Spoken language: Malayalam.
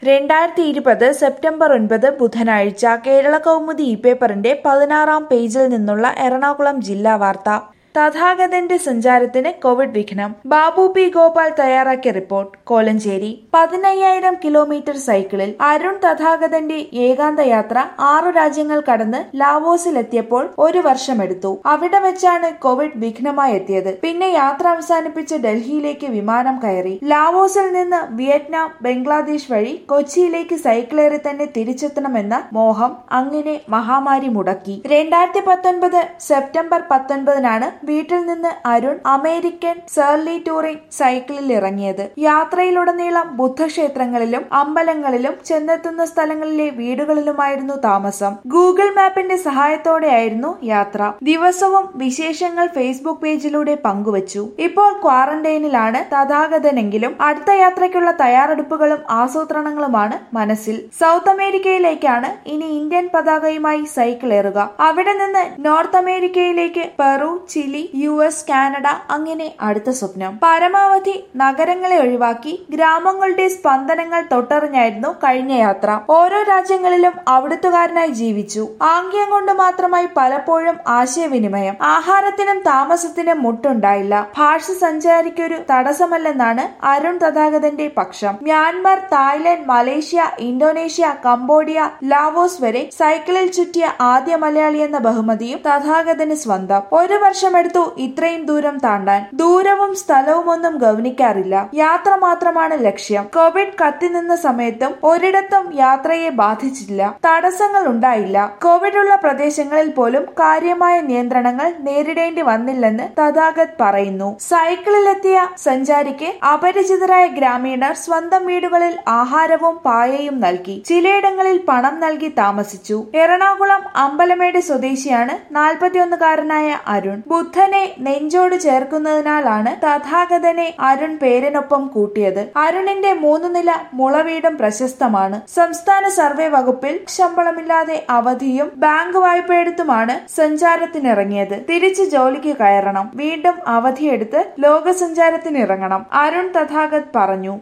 രണ്ടായിരത്തി ഇരുപത് സെപ്റ്റംബർ ഒൻപത് ബുധനാഴ്ച കേരള കൗമുദി ഇ പേപ്പറിന്റെ പതിനാറാം പേജിൽ നിന്നുള്ള എറണാകുളം ജില്ലാ വാർത്ത തഥാഗതന്റെ സഞ്ചാരത്തിന് കോവിഡ് വിഘ്നം ബാബു പി ഗോപാൽ തയ്യാറാക്കിയ റിപ്പോർട്ട് കോലഞ്ചേരി പതിനയ്യായിരം കിലോമീറ്റർ സൈക്കിളിൽ അരുൺ തഥാഗതന്റെ ഏകാന്ത യാത്ര ആറു രാജ്യങ്ങൾ കടന്ന് ലാവോസിലെത്തിയപ്പോൾ ഒരു വർഷമെടുത്തു അവിടെ വെച്ചാണ് കോവിഡ് വിഘ്നമായി എത്തിയത് പിന്നെ യാത്ര അവസാനിപ്പിച്ച് ഡൽഹിയിലേക്ക് വിമാനം കയറി ലാവോസിൽ നിന്ന് വിയറ്റ്നാം ബംഗ്ലാദേശ് വഴി കൊച്ചിയിലേക്ക് സൈക്കിളേറി തന്നെ തിരിച്ചെത്തണമെന്ന മോഹം അങ്ങനെ മഹാമാരി മുടക്കി രണ്ടായിരത്തി പത്തൊൻപത് സെപ്റ്റംബർ പത്തൊൻപതിനാണ് വീട്ടിൽ നിന്ന് അരുൺ അമേരിക്കൻ സേർലി ടൂറിംഗ് സൈക്കിളിൽ ഇറങ്ങിയത് യാത്രയിലുടനീളം ബുദ്ധക്ഷേത്രങ്ങളിലും അമ്പലങ്ങളിലും ചെന്നെത്തുന്ന സ്ഥലങ്ങളിലെ വീടുകളിലുമായിരുന്നു താമസം ഗൂഗിൾ മാപ്പിന്റെ സഹായത്തോടെയായിരുന്നു യാത്ര ദിവസവും വിശേഷങ്ങൾ ഫേസ്ബുക്ക് പേജിലൂടെ പങ്കുവച്ചു ഇപ്പോൾ ക്വാറന്റൈനിലാണ് തഥാഗതനെങ്കിലും അടുത്ത യാത്രയ്ക്കുള്ള തയ്യാറെടുപ്പുകളും ആസൂത്രണങ്ങളുമാണ് മനസ്സിൽ സൗത്ത് അമേരിക്കയിലേക്കാണ് ഇനി ഇന്ത്യൻ പതാകയുമായി സൈക്കിൾ ഏറുക അവിടെ നിന്ന് നോർത്ത് അമേരിക്കയിലേക്ക് Peru Chile U S Canada അങ്ങനെ അടുത്ത സ്വപ്നം പരമാവധി നഗരങ്ങളെ ഒഴിവാക്കി ഗ്രാമങ്ങളുടെ സ്പന്ദനങ്ങൾ തൊട്ടറിഞ്ഞായിരുന്നു കഴിഞ്ഞ യാത്ര ഓരോ രാജ്യങ്ങളിലും അവിടുത്തുകാരനായി ജീവിച്ചു ആംഗ്യം കൊണ്ട് മാത്രമായി പലപ്പോഴും ആശയവിനിമയം ആഹാരത്തിനും താമസത്തിനും മുട്ടുണ്ടായില്ല ഭാഷ സഞ്ചാരിക്കൊരു തടസ്സമല്ലെന്നാണ് അരുൺ തഥാഗതന്റെ പക്ഷം Myanmar Thailand Malaysia Indonesia Cambodia Laos വരെ സൈക്കിളിൽ ചുറ്റിയ ആദ്യ മലയാളി എന്ന ബഹുമതിയും തഥാഗതന് സ്വന്തം ഒരു വർഷമെടുത്തു ഇത്രയും ദൂരം താണ്ടാൻ ദൂരവും സ്ഥലവും ഒന്നും ഗവനിക്കാറില്ല യാത്ര മാത്രമാണ് ലക്ഷ്യം കോവിഡ് കത്തിനിന്ന സമയത്തും ഒരിടത്തും യാത്രയെ ബാധിച്ചില്ല തടസ്സങ്ങൾ ഉണ്ടായില്ല കോവിഡ് ഉള്ള പ്രദേശങ്ങളിൽ പോലും കാര്യമായ നിയന്ത്രണങ്ങൾ നേരിടേണ്ടി വന്നില്ലെന്ന് തഥാഗത് പറയുന്നു സൈക്കിളിലെത്തിയ സഞ്ചാരിക്ക് അപരിചിതരായ ഗ്രാമീണർ സ്വന്തം വീടുകളിൽ ആഹാരവും പായയും നൽകി ചിലയിടങ്ങളിൽ പണം നൽകി താമസിച്ചു എറണാകുളം അമ്പലമേട് സ്വദേശിയാണ് നാൽപ്പത്തിയൊന്നുകാരനായ അരുൺ ബുദ്ധനെ നെഞ്ചോട് ചേർക്കുന്നതിനാലാണ് തഥാഗതനെ അരുൺ പേരിനൊപ്പം കൂട്ടിയത് അരുണിന്റെ മൂന്നു നില മുളവീടും പ്രശസ്തമാണ് സംസ്ഥാന സർവേ വകുപ്പിൽ ശമ്പളമില്ലാതെ അവധിയും ബാങ്ക് വായ്പയെടുത്തുമാണ് സഞ്ചാരത്തിനിറങ്ങിയത് തിരിച്ച് ജോലിക്ക് കയറണം വീണ്ടും അവധിയെടുത്ത് ലോകസഞ്ചാരത്തിനിറങ്ങണം അരുൺ തഥാഗത് പറഞ്ഞു